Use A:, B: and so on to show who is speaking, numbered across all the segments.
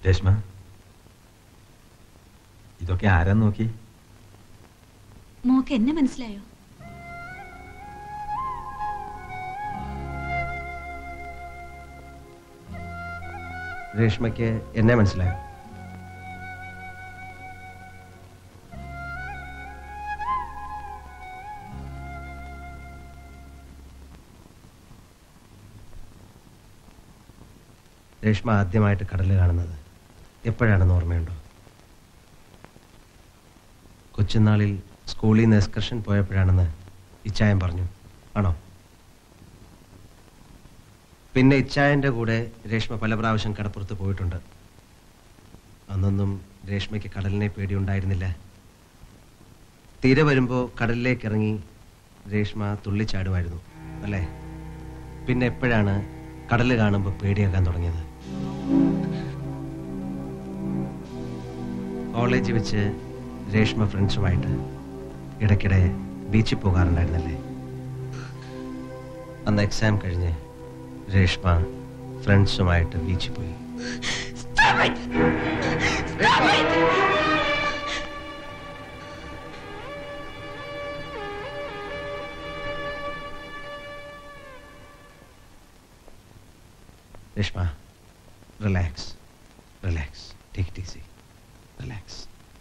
A: രേഷ്മ ഇതൊക്കെ ആരാ നോക്കി
B: മോക്ക് എന്നെ മനസ്സിലായോ
C: രേഷ്മയ്ക്ക് എന്നെ മനസ്സിലായോ രേഷ്മ ആദ്യമായിട്ട് കടൽ കാണുന്നത് എപ്പോഴാണെന്ന് ഓർമ്മയുണ്ടോ കൊച്ചുനാളിൽ സ്കൂളിൽ നിന്ന് എക്സ്കർഷൻ പോയപ്പോഴാണെന്ന് ഇച്ചായൻ പറഞ്ഞു ആണോ പിന്നെ ഇച്ചായൻ്റെ കൂടെ രേഷ്മ പല പ്രാവശ്യം കടപ്പുറത്ത് പോയിട്ടുണ്ട് അന്നൊന്നും രേഷ്മയ്ക്ക് കടലിനെ പേടിയുണ്ടായിരുന്നില്ല തീരെ വരുമ്പോൾ കടലിലേക്ക് ഇറങ്ങി രേഷ്മ തുള്ളിച്ചാടുമായിരുന്നു അല്ലേ പിന്നെ എപ്പോഴാണ് കടൽ കാണുമ്പോൾ പേടിയാക്കാൻ തുടങ്ങിയത് കോളേജിൽ വെച്ച് രേഷ്മ ഫ്രണ്ട്സുമായിട്ട് ഇടയ്ക്കിടെ ബീച്ചിൽ പോകാറുണ്ടായിരുന്നല്ലേ അന്ന് എക്സാം കഴിഞ്ഞ് രേഷ്മ ഫ്രണ്ട്സുമായിട്ട് ബീച്ചിൽ പോയി Reshma relax relax take it easy relax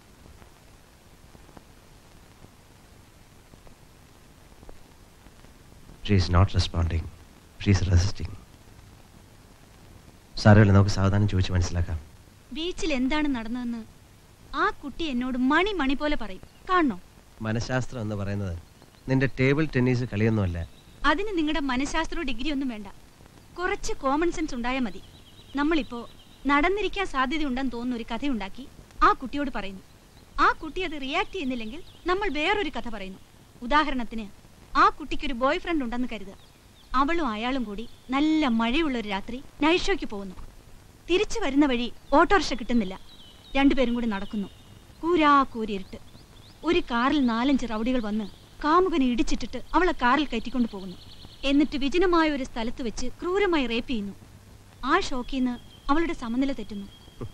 C: she is not responding she is resisting സാരമില്ല നമുക്ക് സാവധാനം ചോദിച്ച് മനസ്സിലാക്കാം
B: ബീച്ചിൽ എന്താണ് നടന്നതെന്ന് ആ കുട്ടി എന്നോട് മണി മണി പോലെ പറയും കാണണോ
C: മനഃശാസ്ത്രം എന്ന് പറയുന്നത് നിന്റെ ടേബിൾ ടെന്നീസ് കളിയൊന്നുമല്ല
B: അതിന് നിങ്ങളുടെ മനഃശാസ്ത്രവും ഡിഗ്രി ഒന്നും വേണ്ട കുറച്ച് കോമൺ സെൻസ് ഉണ്ടായാൽ മതി നമ്മളിപ്പോ നടന്നിരിക്കാൻ സാധ്യതയുണ്ടെന്ന് തോന്നുന്ന ഒരു കഥയുണ്ടാക്കി ആ കുട്ടിയോട് പറയുന്നു ആ കുട്ടി അത് റിയാക്ട് ചെയ്യുന്നില്ലെങ്കിൽ നമ്മൾ വേറൊരു കഥ പറയുന്നു ഉദാഹരണത്തിന് ആ കുട്ടിക്ക് ഒരു ബോയ് ഫ്രണ്ട് ഉണ്ടെന്ന് കരുതുക അവളും അയാളും കൂടി നല്ല മഴയുള്ള ഒരു രാത്രി നൈറ്റ് ഷോയ്ക്ക് പോകുന്നു തിരിച്ചു വരുന്ന വഴി ഓട്ടോറിക്ഷ കിട്ടുന്നില്ല രണ്ടുപേരും കൂടി നടക്കുന്നു കൂരാ കൂരിരുട്ട് ഒരു കാറിൽ നാലഞ്ച് റൗഡികൾ വന്ന് കാമുകനെ ഇടിച്ചിട്ടിട്ട് അവളെ കാറിൽ കയറ്റിക്കൊണ്ട് പോകുന്നു എന്നിട്ട് വിജനമായ ഒരു സ്ഥലത്ത് വെച്ച് ക്രൂരമായി റേപ്പ് ചെയ്യുന്നു ആ ഷോക്കിൽ നിന്ന് അവളുടെ സമനില തെറ്റുന്നു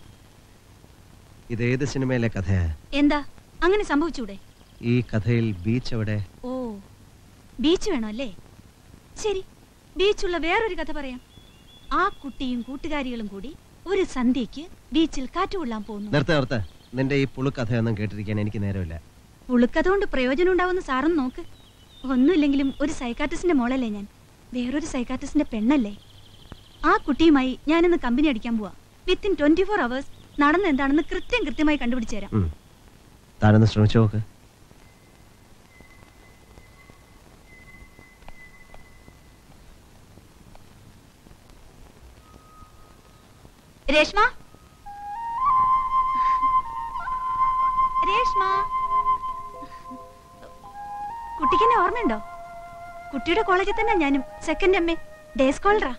C: ഇത് ഏത് സിനിമയിലെ കഥയാ
B: എന്താ അങ്ങനെ സംഭവിച്ചൂടെ
C: ഈ കഥയിൽ ബീച്ച് എവിടെ
B: ഓ ബീച്ച് വേണോ അല്ലേ ശരി ബീച്ചുള്ള വേറൊരു കഥ പറയാം ആ കുട്ടിയും കൂട്ടുകാരികളും കൂടി ഒരു സന്ധ്യയ്ക്ക് ബീച്ചിൽ കാറ്റുകൊള്ളാൻ പോകുന്നു
C: നിർത്ത നിർത്ത നിന്റെ ഈ പുളുക്കഥയൊന്നും കേട്ടിരിക്കാൻ എനിക്ക് നേരമില്ല
B: പുളുക്കഥ കൊണ്ട് പ്രയോജനം ഉണ്ടാവുന്ന സാറൊന്ന് നോക്ക് ഒന്നുമില്ലെങ്കിലും ഒരു സൈക്കാട്രിസ്റ്റിന്റെ മോളല്ലേ ഞാൻ വേറൊരു സൈക്കാട്രിസ്റ്റിന്റെ പെണ്ണല്ലേ ആ കുട്ടിയുമായി ഞാനിന്ന് കമ്പനി അടിക്കാൻ പോവാ വിത്തിൻ ട്വന്റി ഫോർ അവേഴ്സ് നടന്ന എന്താണെന്ന് കൃത്യം കൃത്യമായി കണ്ടുപിടിച്ചു തരാം
C: ഉം. താനൊന്ന് ശ്രമിച്ചു നോക്ക്
B: രേഷ്മ രേഷ്മ കുട്ടിക്ക് എന്നെ ഓർമ്മയുണ്ടോ കുട്ടിയുടെ കോളേജിൽ തന്നെ ഞാനും സെക്കൻഡ് എം എ ഡേ സ്കോളറാ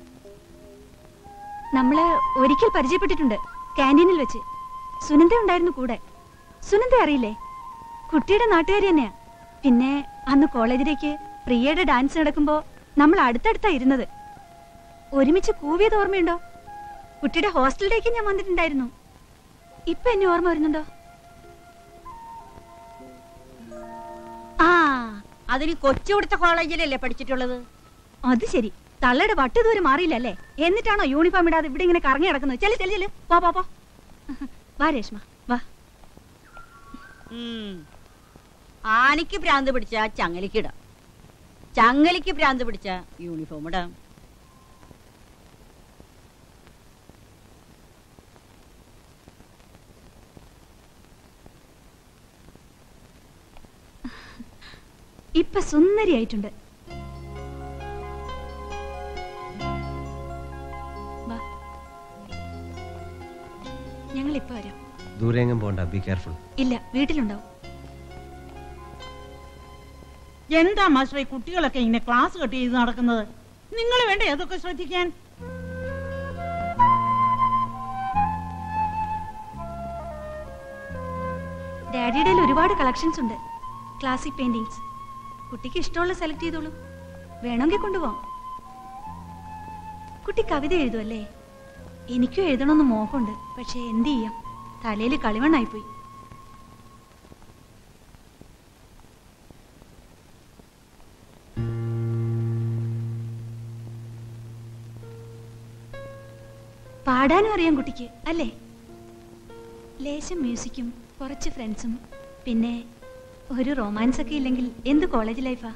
B: നമ്മള് ഒരിക്കൽ പരിചയപ്പെട്ടിട്ടുണ്ട് ക്യാൻറ്റീനിൽ വെച്ച് സുനന്ദ ഉണ്ടായിരുന്നു കൂടെ സുനന്ദ അറിയില്ലേ കുട്ടിയുടെ നാട്ടുകാരി തന്നെയാ പിന്നെ അന്ന് കോളേജിലേക്ക് പ്രിയയുടെ ഡാൻസ് നടക്കുമ്പോ നമ്മൾ അടുത്തടുത്താ ഇരുന്നത് ഒരുമിച്ച് കൂവിയത് ഓർമ്മയുണ്ടോ കുട്ടിയുടെ ഹോസ്റ്റലിലേക്ക് ഞാൻ വന്നിട്ടുണ്ടായിരുന്നു ഇപ്പൊ എന്നെ ഓർമ്മ വരുന്നുണ്ടോ
D: ആ അതിന് കൊച്ചുകൊടുത്ത കോളേജിലല്ലേ പഠിച്ചിട്ടുള്ളത്
B: അത് ശരി തള്ളയുടെ വട്ട് ദൂരം മാറിയില്ല അല്ലേ എന്നിട്ടാണോ യൂണിഫോം ഇടാതെ ഇവിടെ ഇങ്ങനെ കറങ്ങി നടക്കുന്നത് ചെല്ലു ചെല്ലു ചെല്ലു പോ പോ പോ വാ രേഷ്മ വാ
D: ഉം. ആനയ്ക്ക് ഭ്രാന്ത് പിടിച്ച ചങ്ങലിക്കിടാം ചങ്ങലിക്ക് ഭ്രാന്ത് പിടിച്ച യൂണിഫോം ഇടാം
B: ഇപ്പൊ സുന്ദരിയായിട്ടുണ്ട് വാ ഞങ്ങൾ ഇപ്പൊ വരാം
C: ദൂരെയെങ്ങും പോണ്ട ബി കെയർഫുൾ
B: ഇല്ല വീട്ടിലുണ്ടാവും
E: എന്താ മാസ്റ്റർ ഈ കുട്ടികളൊക്കെ ഇങ്ങനെ ക്ലാസ് കട്ട് ചെയ്ത് നടക്കുന്നത് നിങ്ങൾ വേണ്ടേ അതൊക്കെ ശ്രദ്ധിക്കാൻ
B: ഡാഡിയുടെ കയ്യിൽ ഒരുപാട് കളക്ഷൻസ് ഉണ്ട് ക്ലാസിക് പെയിന്റിങ്സ് കുട്ടിക്ക് ഇഷ്ടമുള്ള സെലക്ട് ചെയ്തോളൂ വേണമെങ്കിൽ കൊണ്ടുപോവാം കുട്ടി കവിത എഴുതുമല്ലേ എനിക്കും എഴുതണമെന്ന് മോഹമുണ്ട് പക്ഷെ എന്ത് ചെയ്യാം തലയിൽ കളിമണ്ണായിപ്പോയി പാടാനും അറിയാം കുട്ടിക്ക് അല്ലേ ലേശം മ്യൂസിക്കും കുറച്ച് ഫ്രണ്ട്സും പിന്നെ ഒരു റൊമാൻസ് ഒക്കെ ഇല്ലെങ്കിൽ എന്ത് കോളേജ് ലൈഫാ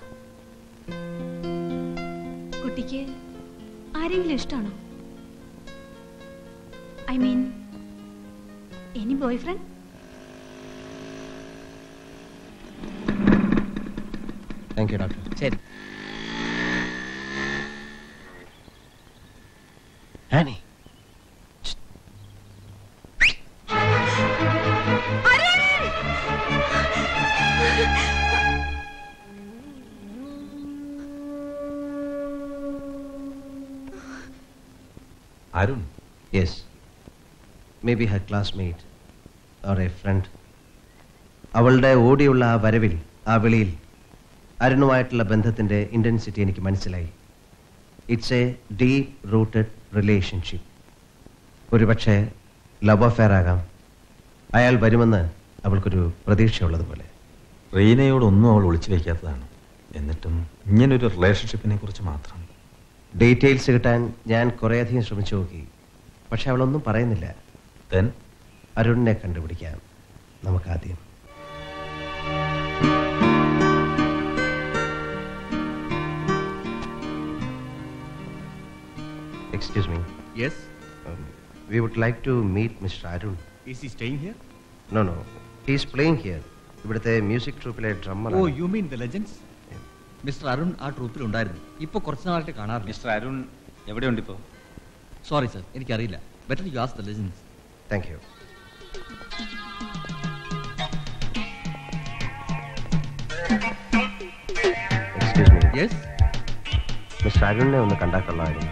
B: കുട്ടിക്ക് ആരെങ്കിലും ഇഷ്ടമാണോ I mean any boyfriend
C: thank you doctor
A: ശരി
C: Annie
F: Arun
C: yes may be her classmate or a friend അവളുടെ ഓടിയുള്ള ആ വരവിൽ ആ വിളിയിൽ അരുണുമായിട്ടുള്ള ബന്ധത്തിൻ്റെ ഇൻറ്റൻസിറ്റി എനിക്ക് മനസ്സിലായി it's a deep rooted relationship ഒരുപക്ഷെ ലവ് അഫെയർ ആകാം അയാൾ വരുമെന്ന് അവൾക്കൊരു പ്രതീക്ഷയുള്ളതുപോലെ
F: റീനയോടൊന്നും അവൾ ഒളിച്ചു വെക്കാത്തതാണ് എന്നിട്ടും ഇങ്ങനൊരു റിലേഷൻഷിപ്പിനെ കുറിച്ച് മാത്രം
C: ഡീറ്റെയിൽസ് കിട്ടാൻ ഞാൻ കുറേയധികം ശ്രമിച്ചു നോക്കി പക്ഷെ അവളൊന്നും പറയുന്നില്ല
F: ദെൻ
C: അരുണിനെ കണ്ടുപിടിക്കാം നമുക്കാദ്യം excuse me
G: Yes.
C: We would like to meet mister Arun
G: Is he staying here?
C: No no he's playing here ഇവിടുത്തെ മ്യൂസിക് ട്രൂപ്പിലെ drummer
G: Oh, you mean the legends? Mister Arun ആ ട്രൂപ്പിൽ ഉണ്ടായിരുന്നു ഇപ്പൊ കുറച്ച് നാളായിട്ട് കാണാറില്ല
H: മിസ്റ്റർ അരുൺ എവിടെയുണ്ട് ഇപ്പോൾ
G: സോറി സർ എനിക്കറിയില്ല better you ask the legends
C: thank you excuse me
G: yes
C: mister അരുണിനെ ഒന്ന് കണ്ടാൽ കൊള്ളാമായിരുന്നു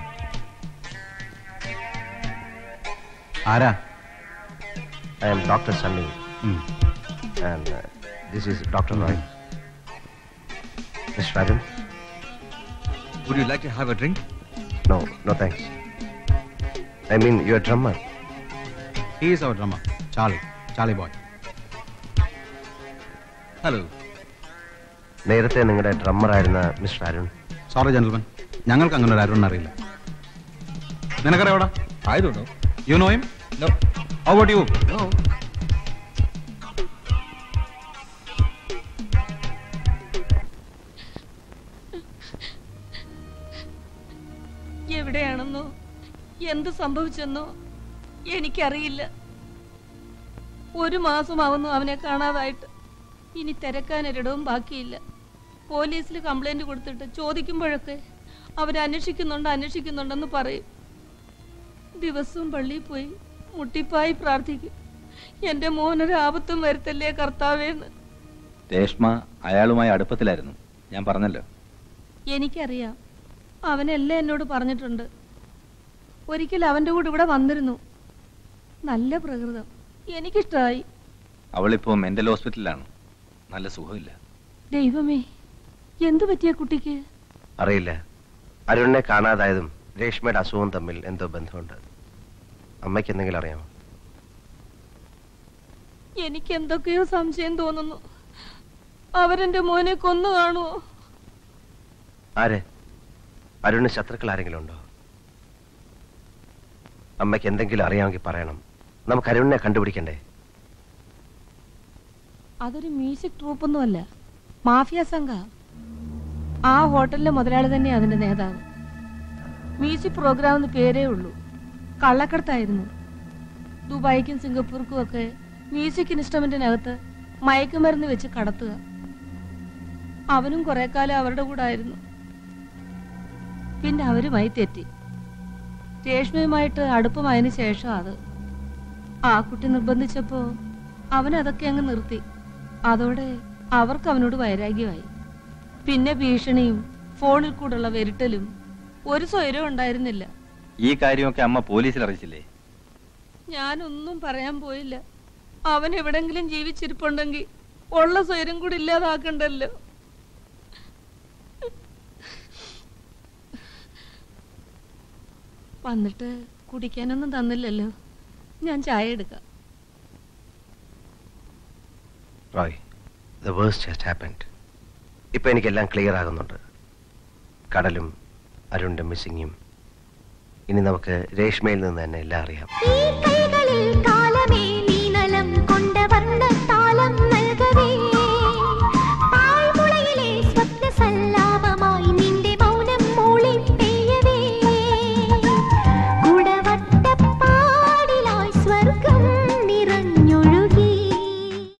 H: ആരാ
C: I'm doctor Sunny and this is doctor Roy mister Arun
G: would you like to have a drink
C: no no thanks I mean you are drummer
H: he is our drummer Charlie Charlie boy
G: hello
C: നേരത്തെ നിങ്ങളുടെ ഡ്രമ്മറായിരുന്ന mister Arun
H: sorry gentleman ഞങ്ങൾക്ക് അങ്ങനെ ഒരു അരുൺ അറിയില്ല നിനക്കറിയാവടാ
G: I don't know
H: you know him
G: no
H: how about you
G: know
I: എവിടെയാണെന്നോ എന്ത് സംഭവിച്ചെന്നോ എനിക്കറിയില്ല ഒരു മാസമാവുന്നു അവനെ കാണാതായിട്ട് ഇനി തിരക്കാനൊരിടവും ബാക്കിയില്ല പോലീസിൽ കംപ്ലൈന്റ് കൊടുത്തിട്ട് ചോദിക്കുമ്പോഴൊക്കെ അവർ അന്വേഷിക്കുന്നുണ്ട് അന്വേഷിക്കുന്നുണ്ടെന്ന് പറയും ദിവസവും പള്ളിയിൽ പോയി മുട്ടിപ്പായി പ്രാർത്ഥിക്കും എൻ്റെ മോനൊരു ആപത്തും വരുത്തല്ലേ കർത്താവേന്ന്
H: രേഷ്മ അയാളുമായി അടുപ്പത്തിലായിരുന്നു ഞാൻ പറഞ്ഞല്ലോ
I: എനിക്കറിയാം അവനെല്ലാം എന്നോട് പറഞ്ഞിട്ടുണ്ട് ഒരിക്കൽ അവൻ്റെ കൂടെ ഇവിടെ വന്നിരുന്നു നല്ല പ്രകൃതം എനിക്കിഷ്ടമായി
H: അവളിപ്പോൾ മെന്റൽ ഹോസ്പിറ്റലിലാണ് നല്ല സുഖമില്ല
I: ദൈവമേ എന്തു പറ്റിയ കുട്ടിക്ക്
C: അറിയില്ല അരുണിനെ കാണാതായതും രേഷ്മയുടെ അസുഖവും തമ്മിൽ എന്തോ ബന്ധമുണ്ട് അമ്മയ്ക്ക് എന്തെങ്കിലും അറിയാമോ
I: എനിക്ക് എന്തൊക്കെയോ സംശയം തോന്നുന്നു അവരെന്റെ മോനെ കൊന്നു കാണുമോ
C: ആര് അരുണിന് ശത്രുക്കൾ ആരെങ്കിലും ഉണ്ടോ അമ്മയ്ക്ക് എന്തെങ്കിലും അറിയാമെങ്കിൽ പറയണം നമുക്ക് അരുണിനെ കണ്ടുപിടിക്കണ്ടേ
I: അതൊരു മ്യൂസിക് ട്രൂപ്പൊന്നുമല്ല മാഫിയ സംഘ ആ ഹോട്ടലിലെ മുതലാളി തന്നെയാണ് അതിന്റെ നേതാവ് മ്യൂസിക് പ്രോഗ്രാം എന്ന് പേരേ ഉള്ളൂ കള്ളക്കടത്തായിരുന്നു ദുബായിക്കും സിംഗപ്പൂർക്കും ഒക്കെ മ്യൂസിക് ഇൻസ്ട്രുമെന്റിനകത്ത് മയക്കുമരുന്ന് വെച്ച് കടത്തുക അവനും കുറെ കാലം അവരുടെ കൂടെ ആയിരുന്നു പിന്നെ അവരുമായി തെറ്റി രേഷ്മയുമായിട്ട് അടുപ്പമായതിനു ശേഷം അത് ആ കുട്ടി നിർബന്ധിച്ചപ്പോ അവൻ അതൊക്കെ അങ്ങ് നിർത്തി അതോടെ അവർക്ക് അവനോട് വൈരാഗ്യമായി പിന്നെ ഭീഷണിയും ഫോണിൽ കൂടെയുള്ള വെരുട്ടലും ഒരു സ്വൈരവും ഉണ്ടായിരുന്നില്ല
H: ഈ കാര്യമൊക്കെ അമ്മ പോലീസിൽ അറിയിച്ചില്ലേ
I: ഞാനൊന്നും പറയാൻ പോയില്ല അവൻ എവിടെങ്കിലും ജീവിച്ചിരിപ്പുണ്ടെങ്കിൽ ഉള്ള സ്വൈരം കൂടി ഇല്ലാതാക്കണ്ടല്ലോ വന്നിട്ട് കുടിക്കാനൊന്നും തന്നില്ലല്ലോ ഞാൻ ചായ എടുക്കാം
C: Roy the worst has happened ഇപ്പൊ എനിക്കെല്ലാം ക്ലിയർ ആകുന്നുണ്ട് കടലും അരുണിന്റെ മിസ്സിങ്ങും ഇനി നമുക്ക് രേഷ്മയിൽ നിന്ന് തന്നെ എല്ലാം അറിയാം
A: ഈ കൈകളിൽ